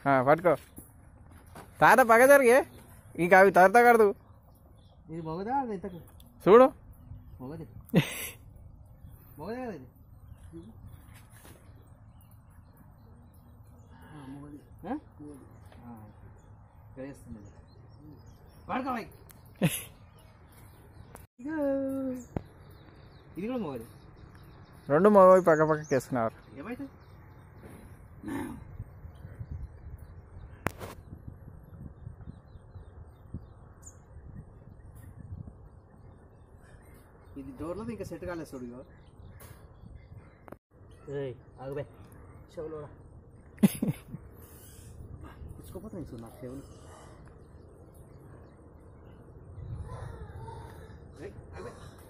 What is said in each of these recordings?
ఆ, పట్టుకో తాత పగ జరిగే ఇక అవి తరత కడదు ఇది మొగదా అది ఇంతకు చూడు మొగది మొగదే కదా ఇది ఆ, మొగది ఆ? ఆ, గడిస్తుంది పడుకోవాయి ఇది కూడా మొగది రెండు మగవి పక్క పక్కకి వేసుకున్నారు ఏమైతే ఇది డోర్లో ఇంకా సెట్ కాలేదు చూడు ఇగో ఏయ్ ఆగబే చెవులు కూడా పుచ్చుకోపోతున్నాయి చూడు నాకు చెవులు ఏయ్, ఆగబే.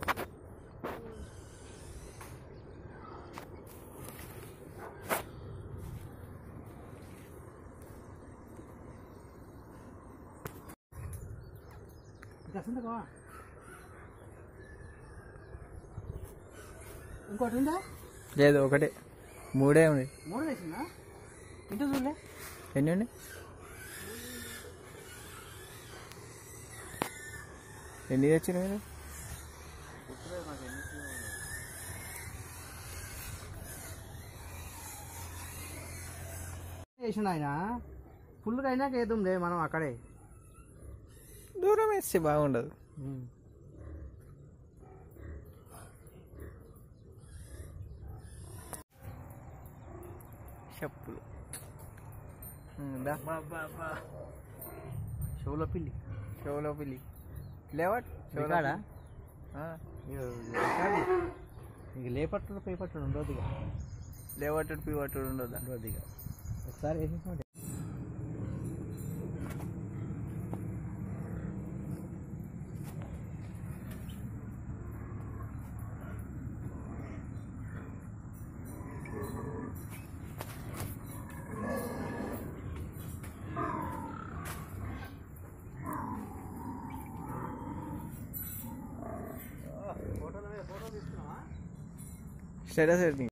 ఇంకా అసలు కావా ఇంకోటి ఉందా లేదు ఒకటే మూడే ఉంది మూడు వేసిందా ఇంటూ చూడలే ఎన్ని ఉన్నాయి ఎన్ని తెచ్చిన మీరు వేసిన ఆయన ఫుల్గా అయినాక వేద్దాంలే మనం అక్కడే దూరం వేస్తే బాగుండదు చెప్పులు ఉమ్, దా షోలో పిల్లి చెవులో పిల్లి లేవట్ చెవులో రికార్డా? పిల్లి. ఆ, ఇక లేపట్టుడు పేపట్టుడు ఉండదు ఇక లేవట్టుడు పివట్టుడు ఉండదు ఉండదు ఇక ఒకసారి వేసేసాం స్టేటస్ పెట్టి